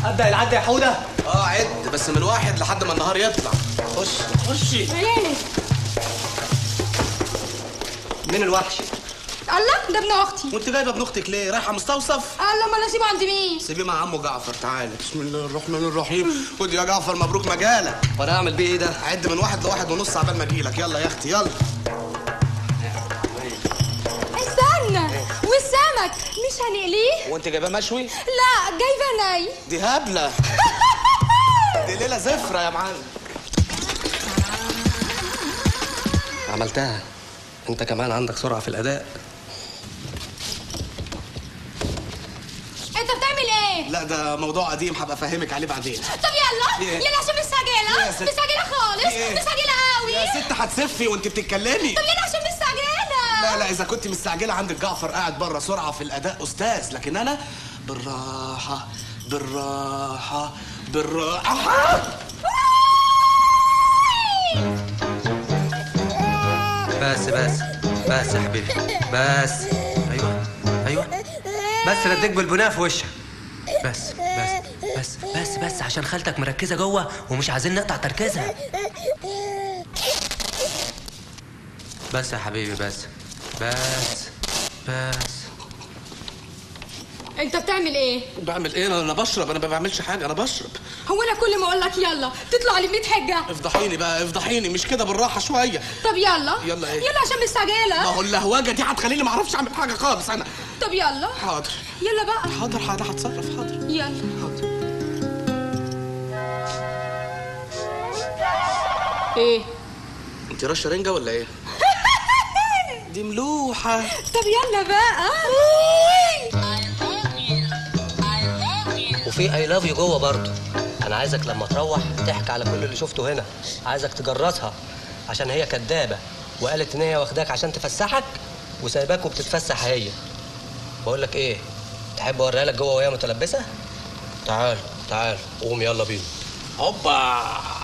ابدا العد يا حوده اه عد بس من واحد لحد ما النهار يطلع خش خشي ايه مين الوحش الله ده ابن اختي وانت جايبه ابن اختك ليه رايحه مستوصف الله ما اسيبه عند مين سيبيه مع عمه جعفر تعالى بسم الله الرحمن الرحيم خد يا جعفر مبروك مجالك وانا اعمل بيه ايه ده عد من واحد لواحد ونص عبال ما اجيلك يلا يا اختي يلا استنى والسمك مش هنقليه وانت جايباه مشوي لا جايبه ني دي هبله دي ليله زفره يا معلم عملتها انت كمان عندك سرعه في الاداء انت بتعمل ايه لا ده موضوع قديم هبقى افهمك عليه بعدين طب يلا إيه؟ يلا عشان مستعجله يا ست. مستعجله خالص في إيه؟ مستعجله قوي يا ست هتسفي وانت بتتكلمي طب يلا عشان مستعجله لا لا اذا كنت مستعجله عندك جعفر قاعد بره سرعه في الاداء استاذ لكن انا بالراحه بالراحه بالراحه بس بس بس يا حبيبي بس ايوه ايوه بس رديك بالبناء في وشك بس بس بس بس بس عشان خالتك مركزه جوه ومش عايزين نقطع تركيزها بس يا حبيبي بس بس بس انت بتعمل ايه بعمل ايه انا بشرب انا ما بعملش حاجه انا بشرب هو انا كل ما اقول لك يلا تطلع لي 100 حجه افضحيني بقى افضحيني مش كده بالراحه شويه طب يلا يلا إيه؟ يلا عشان ما مستعجله هو اللهوجه دي هتخليني ما اعرفش اعمل حاجه خالص انا طب يلا حاضر يلا بقى حاضر حاضر هتصرف حاضر يلا حاضر ايه انت رشه رنجه ولا ايه دي ملوحه طب يلا بقى وفي اي لاف يو جوه برضه انا عايزك لما تروح تحكي على كل اللي شفته هنا عايزك تجرسها عشان هي كدابه وقالت ان هي واخداك عشان تفسحك وسايباك وبتتفسح هي بقول لك ايه تحب اوريها لك جوه وهي متلبسه تعال تعال قوم يلا بينا هوبا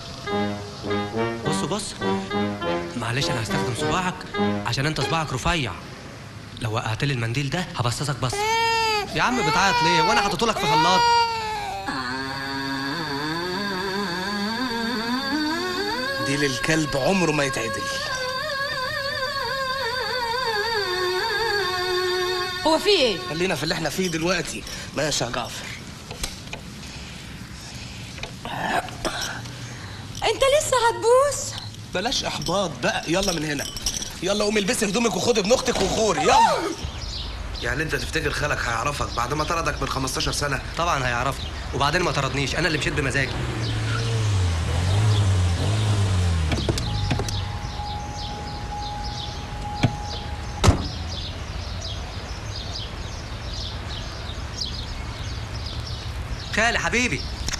بص بص معلش انا هستخدم صباعك عشان انت صباعك رفيع لو وقعت لي المنديل ده هبصصك بص يا عم بتعيط ليه وانا حاطط لك في خلاط دي للكلب عمره ما يتعدل هو في ايه خلينا في اللي احنا فيه دلوقتي ماشي يا جعفر انت لسه هتبوس بلاش احباط بقى يلا من هنا يلا قومي البسي هدومك وخدي ابن اختك وغوري يلا يعني انت تفتكر خالك هيعرفك بعد ما طردك من 15 سنه طبعا هيعرفني وبعدين ما طردنيش انا اللي مشيت بمزاجي خالي حبيبي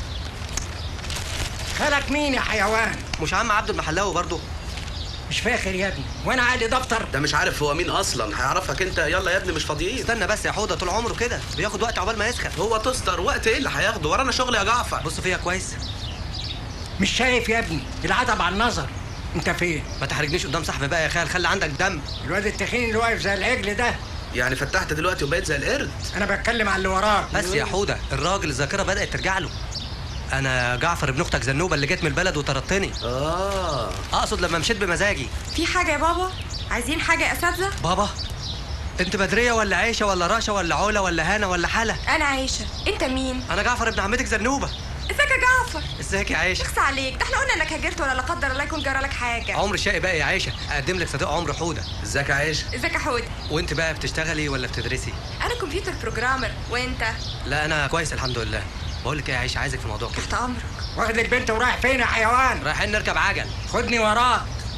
خالك مين يا حيوان؟ مش عم عبد المحلاوي برضه مش فاخر يا ابني وانا عادي دفتر ده مش عارف هو مين اصلا هيعرفك انت يلا يا ابني مش فاضيين استنى بس يا حوضه طول عمره كده بياخد وقت عقبال ما يسخن هو تستر وقت ايه اللي هياخده ورانا شغل يا جعفر بص فيها كويس مش شايف يا ابني العتب على النظر انت فين؟ ما تحرجنيش قدام صاحبي بقى يا خال خلي عندك دم الواد التخين اللي واقف زي العجل ده يعني فتحت دلوقتي وبقيت زي القرد انا بتكلم على اللي وراك بس يا حوده الراجل الذاكره بدات ترجع له انا جعفر ابن اختك زنوبه اللي جيت من البلد وطردتني اه اقصد لما مشيت بمزاجي في حاجة يا بابا؟ عايزين حاجة يا أساتذة؟ بابا انت بدريه ولا عيشه ولا رشا ولا علا ولا هنا ولا حلا أنا عايشة، أنت مين؟ انا جعفر ابن عمتك زنوبه ازيك يا جعفر؟ ازيك يا عيشه اخس عليك، ده احنا قلنا إنك هاجرت ولا لا قدر الله يكون جرى لك حاجة. عمر شقي بقى يا عيشه اقدم لك صديق عمر حوده ازيك يا عيشه ازيك يا حود؟ وانت بقى بتشتغلي ولا بتدرسي أنا كمبيوتر بروجرامر، وأنت؟ لا انا كويس الحمد لله بقول لك ايه يا عيشه عايزك في موضوع كده تحت أمرك. واخد البنت ورايح فين يا حيوان؟ رايحين نركب عجل خدني وراك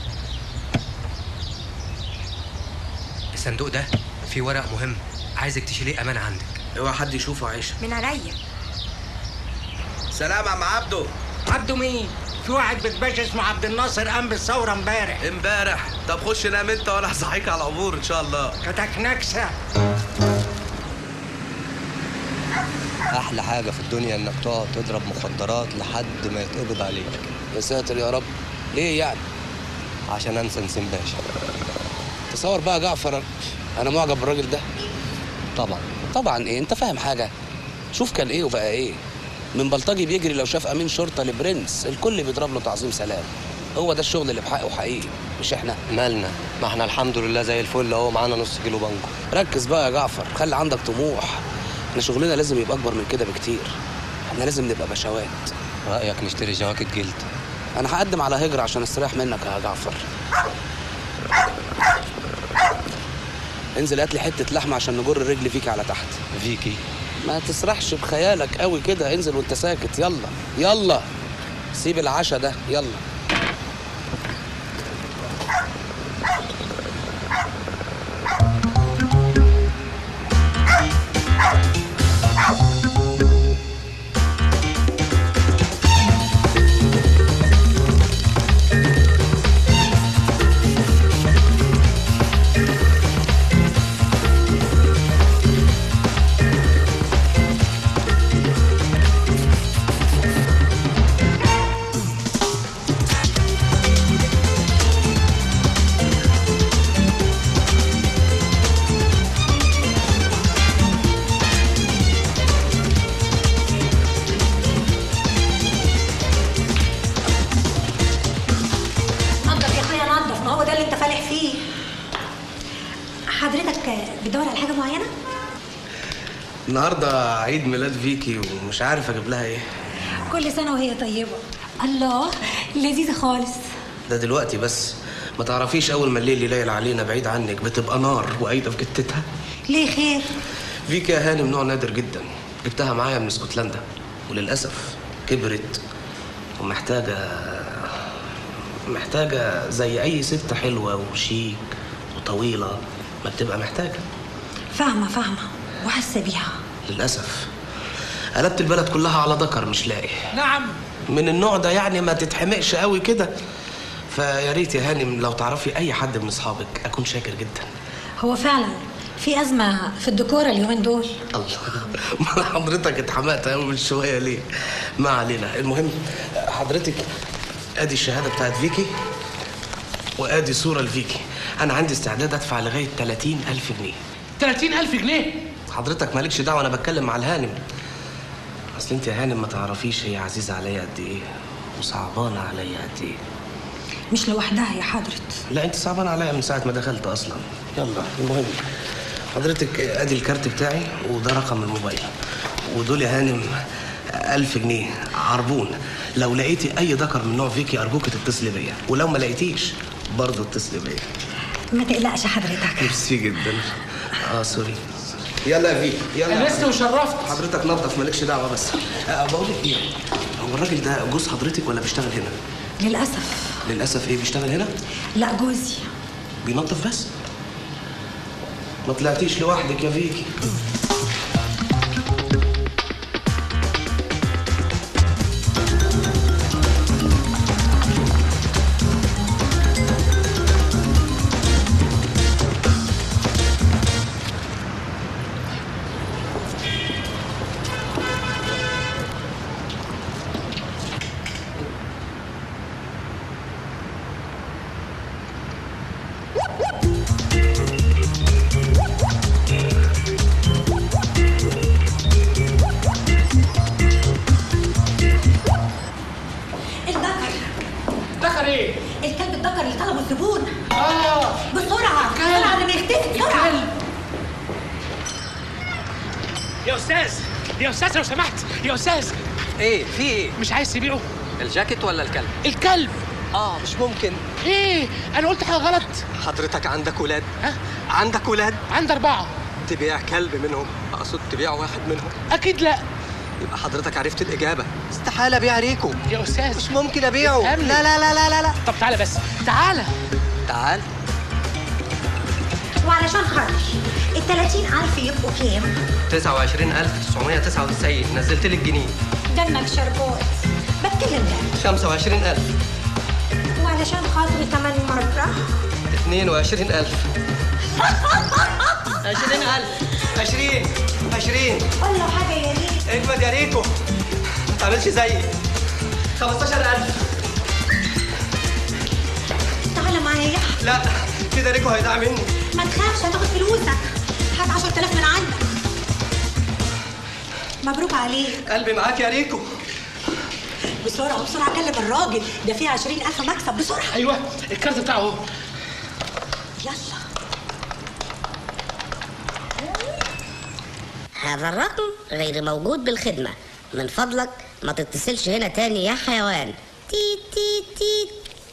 الصندوق ده فيه ورق مهم عايزك تشيليه امانه عندك اوعى حد يشوفه يا عيشه من عليا. سلام يا عم عبده عبده مين؟ في واحد بتباش اسمه عبد الناصر قام بالثوره امبارح امبارح طب خش نام انت وانا هصحيك على العبور ان شاء الله كتك نكسه احلى حاجه في الدنيا انك تقعد تضرب مخدرات لحد ما يتقبض عليك يا ساتر يا رب ليه يعني عشان انسى نسيم باشا تصور بقى جعفر انا معجب بالراجل ده طبعا طبعا ايه انت فاهم حاجه شوف كان ايه وبقى ايه من بلطجي بيجري لو شاف امين شرطه لبرنس الكل بيضرب له تعظيم سلام هو ده الشغل اللي بحقه حقيقي مش احنا مالنا ما احنا الحمد لله زي الفل اهو معانا نص كيلو بانجو ركز بقى يا جعفر خلي عندك طموح احنا شغلنا لازم يبقى اكبر من كده بكتير احنا لازم نبقى بشوات رايك نشتري جواكت جلد انا هقدم على هجرة عشان استريح منك يا جعفر انزل هات لي حته لحمه عشان نجر الرجل فيك على تحت فيكي ما تسرحش بخيالك قوي كده انزل وانت ساكت يلا يلا سيب العشا ده يلا نضف يا اخويا نضف ما هو ده اللي انت فالح فيه حضرتك بتدور على حاجه معينه النهارده عيد ميلاد فيكي ومش عارف اجيب لها ايه كل سنه وهي طيبه الله لذيذه خالص ده دلوقتي بس ما تعرفيش اول ما الليل يليل علينا بعيد عنك بتبقى نار وقايده في جتتها ليه خير فيكي يا هانم نوع نادر جدا جبتها معايا من اسكتلندا وللاسف كبرت ومحتاجه محتاجه زي اي ست حلوه وشيك وطويله ما بتبقى محتاجه فاهمه فاهمه وحاسه بيها للاسف قلبت البلد كلها على ذكر مش لاقي نعم من النوع ده يعني ما تتحمقش قوي كده فيا ريت يا هانم لو تعرفي اي حد من اصحابك اكون شاكر جدا هو فعلا في ازمه في الديكور اليومين دول الله ما حضرتك اتحمقت قوي من شويه ليه ما علينا المهم حضرتك ادي الشهاده بتاعت فيكي وادي صوره لفيكي انا عندي استعداد ادفع لغايه 30 الف جنيه 30000 جنيه حضرتك مالكش دعوه انا بتكلم مع الهانم اصل انت يا هانم ما تعرفيش هي عزيزه عليا قد ايه وصعبانه عليا قد ايه مش لوحدها يا حضرة لا انت صعبان عليا من ساعه ما دخلت اصلا يلا المهم حضرتك ادي الكارت بتاعي وده رقم الموبايل ودول يا هانم ألف جنيه عربون لو لقيتي أي ذكر من نوع فيكي أرجوك تتصلي بيا ولو ما لقيتيش برضه اتصلي بيا ما تقلقش حضرتك ميرسي جدا اه سوري يلا يا فيكي يلا انست وشرفت حضرتك نظف مالكش دعوة بس آه بقول لك ايه هو الراجل ده جوز حضرتك ولا بيشتغل هنا؟ للاسف للأسف ايه بيشتغل هنا؟ لا جوزي بينظف بس ما طلعتيش لوحدك يا فيكي الذكر دخل ايه؟ الكلب الذكر اللي طلبه الزبون اه بسرعه الكلب. بسرعه قبل ما يختفي بسرعه الكلب يا استاذ يا استاذ لو سمحت يا استاذ ايه في ايه مش عايز تبيعه الجاكيت ولا الكلب الكلب اه مش ممكن ايه انا قلت حاجه غلط حضرتك عندك ولاد ها عندك ولاد عندي اربعه تبيع كلب منهم اقصد تبيع واحد منهم اكيد لا يبقى حضرتك عرفت الاجابه استحاله ابيع ريكو يا استاذ مش ممكن ابيعه لا افهمني. لا لا لا لا لا طب تعالى بس تعالى تعال وعلشان خاطر ال 30000 يبقوا كام؟ 29999 نزلت لك جنيه دمك شربات بتكلم ده 25000 وعلشان خاطري كمان مرة 22000 20000 20 20 قول له حاجة يا ريت اجمد يا ريكو ما تعملش زيي 15000 تعالى معايا لا كده ريكو هيضيع مني ما تخافش هتاخد فلوسك هات 10000 من عندك مبروك عليك قلبي معاك يا ريكو بسرعه بسرعه كلم الراجل ده فيه عشرين ألف مكسب بسرعه ايوه الكارت بتاعه اهو يلا هذا الرقم غير موجود بالخدمة من فضلك ما تتصلش هنا تاني يا حيوان تيت تيت تيت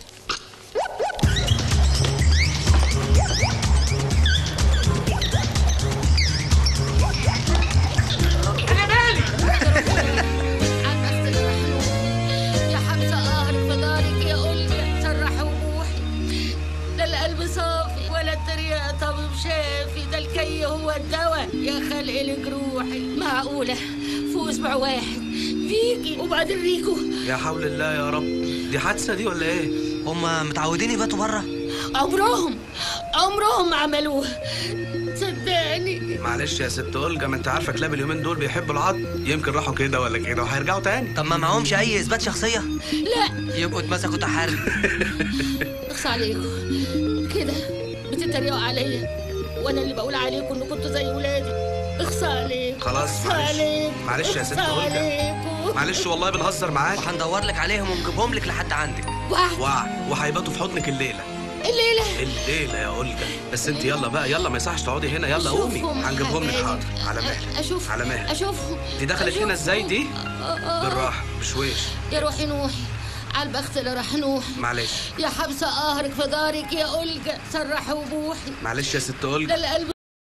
يا حبسة قهرك في دارك يا قلبي سرح وبوحي ده القلب صافي ولا التريقة طبيب شافي ده الكي هو الدواء يا خلق لجروحي معقولة فوق اسبوع واحد فيكي وبعدين ريكو يا حول الله يا رب دي حادثه دي ولا ايه هما متعودين يباتوا بره عمرهم عمرهم ما عملوه صدقني معلش يا ست اولجا ما انت عارفه كلاب اليومين دول بيحبوا العض يمكن راحوا كده ولا كده وهيرجعوا تاني طب ما معهمش اي اثبات شخصيه لا يبقوا اتمسكوا تحري اخص عليكم كده بتتريقوا عليا وانا اللي بقول عليكم ان كنتوا زي ولادي اخص عليكم خلاص اخص معلش. عليكم معلش يا ست اخص أولجا. عليكم معلش والله بنهزر معاك وهندور لك عليهم ونجيبهم لك لحد عندك واحد وع وهيباتوا في حضنك الليله الليله الليله يا اولجا بس انت يلا بقى يلا ما يصحش تقعدي هنا يلا قومي أشوفهم هنجيبهم لك حبايبي. حاضر على مهلك اشوف على مهلك اشوفهم دي دخلت هنا ازاي دي آه. بالراحه بشويش يا روحي نوحي على البخت اللي راح نوح معلش يا حبسه قهرك في دارك يا ألجا سرح وبوحي معلش يا ست ده اولجا القلب